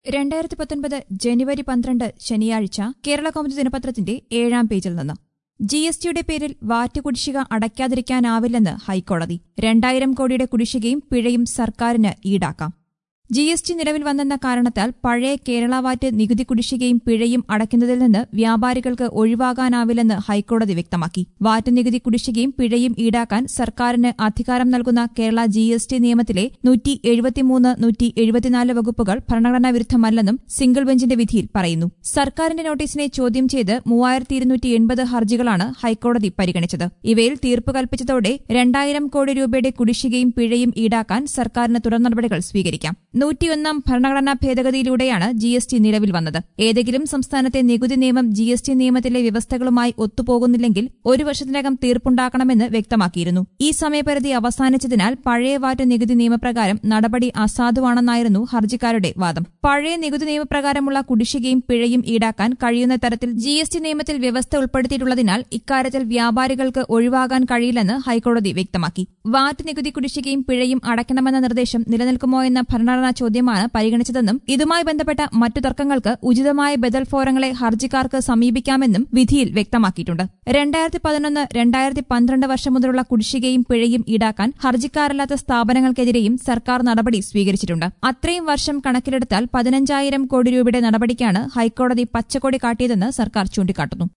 രണ്ടായിരത്തി പത്തൊൻപത് ജനുവരി പന്ത്രണ്ട് ശനിയാഴ്ച കേരള കൗമുദി ദിനപത്രത്തിന്റെ ഏഴാം പേജിൽ നിന്ന് ജി എസ് ടിയുടെ പേരിൽ വാറ്റ് കുടിശ്ശിക അടയ്ക്കാതിരിക്കാനാവില്ലെന്ന് ഹൈക്കോടതി രണ്ടായിരം കോടിയുടെ കുടിശ്ശികയും പിഴയും സർക്കാരിന് ഈടാക്കാം ജി എസ് ടി നിലവിൽ വന്നെന്ന കാരണത്താൽ പഴയ കേരള വാറ്റ് നികുതി കുടിശ്ശികയും പിഴയും അടയ്ക്കുന്നതിൽ നിന്ന് വ്യാപാരികൾക്ക് ഒഴിവാകാനാവില്ലെന്ന് ഹൈക്കോടതി വ്യക്തമാക്കി വാറ്റ് നികുതി കുടിശ്ശികയും പിഴയും ഈടാക്കാൻ സർക്കാരിന് അധികാരം നൽകുന്ന കേരള ജി എസ് ടി നിയമത്തിലെ നൂറ്റി എഴുപത്തിമൂന്ന് നൂറ്റി എഴുപത്തിനാല് വകുപ്പുകൾ ഭരണഘടനാ വിരുദ്ധമല്ലെന്നും സിംഗിൾ ബെഞ്ചിന്റെ വിധിയിൽ പറയുന്നു സർക്കാരിന്റെ നോട്ടീസിനെ ചോദ്യം ചെയ്ത് മൂവായിരത്തി ഇരുന്നൂറ്റി എൺപത് ഹർജികളാണ് ഹൈക്കോടതി പരിഗണിച്ചത് ഇവയിൽ തീർപ്പ് കൽപ്പിച്ചതോടെ രണ്ടായിരം കോടി രൂപയുടെ കുടിശ്ശികയും പിഴയും ഈടാക്കാൻ സർക്കാരിന് തുടർ നടപടികൾ സ്വീകരിക്കാം നൂറ്റിയൊന്നാം ഭരണഘടനാ ഭേദഗതിയിലൂടെയാണ് ജി എസ് ടി നിലവിൽ വന്നത് ഏതെങ്കിലും സംസ്ഥാനത്തെ നികുതി നിയമം ജി എസ് ടി നിയമത്തിലെ വ്യവസ്ഥകളുമായി ഒത്തുപോകുന്നില്ലെങ്കിൽ ഒരു വർഷത്തിനകം തീർപ്പുണ്ടാക്കണമെന്ന് വ്യക്തമാക്കിയിരുന്നു ഈ സമയപരിധി അവസാനിച്ചതിനാൽ പഴയ വാറ്റ് നികുതി നിയമപ്രകാരം നടപടി അസാധുവാണെന്നായിരുന്നു ഹർജിക്കാരുടെ വാദം പഴയ നികുതി നിയമപ്രകാരമുള്ള കുടിശ്ശികയും പിഴയും ഈടാക്കാൻ കഴിയുന്ന തരത്തിൽ ജി എസ് ടി നിയമത്തിൽ വ്യവസ്ഥ ഉൾപ്പെടുത്തിയിട്ടുള്ളതിനാൽ ഇക്കാര്യത്തിൽ വ്യാപാരികൾക്ക് ഒഴിവാകാൻ കഴിയില്ലെന്ന് ഹൈക്കോടതി വ്യക്തമാക്കി വാറ്റ് നികുതി കുടിശ്ശികയും പിഴയും അടയ്ക്കണമെന്ന നിർദ്ദേശം നിലനിൽക്കുമോ എന്ന ഭരണഘടനാ ചോദ്യമാണ് പരിഗണിച്ചതെന്നും ഇതുമായി ബന്ധപ്പെട്ട മറ്റു തർക്കങ്ങൾക്ക് ഉചിതമായ ബദൽ ഫോറങ്ങളെ ഹർജിക്കാർക്ക് സമീപിക്കാമെന്നും വിധിയിൽ വ്യക്തമാക്കിയിട്ടുണ്ട് രണ്ടായിരത്തി പതിനൊന്ന് രണ്ടായിരത്തി പന്ത്രണ്ട് വർഷം മുതലുള്ള കുടിശ്ശികയും പിഴയും ഈടാക്കാൻ ഹർജിക്കാരല്ലാത്ത സ്ഥാപനങ്ങൾക്കെതിരെയും സർക്കാർ നടപടി സ്വീകരിച്ചിട്ടുണ്ട് അത്രയും വർഷം കണക്കിലെടുത്താൽ പതിനഞ്ചായിരം കോടി രൂപയുടെ നടപടിക്കാണ് ഹൈക്കോടതി പച്ചക്കൊടി കാട്ടിയതെന്ന് സർക്കാർ ചൂണ്ടിക്കാട്ടുന്നു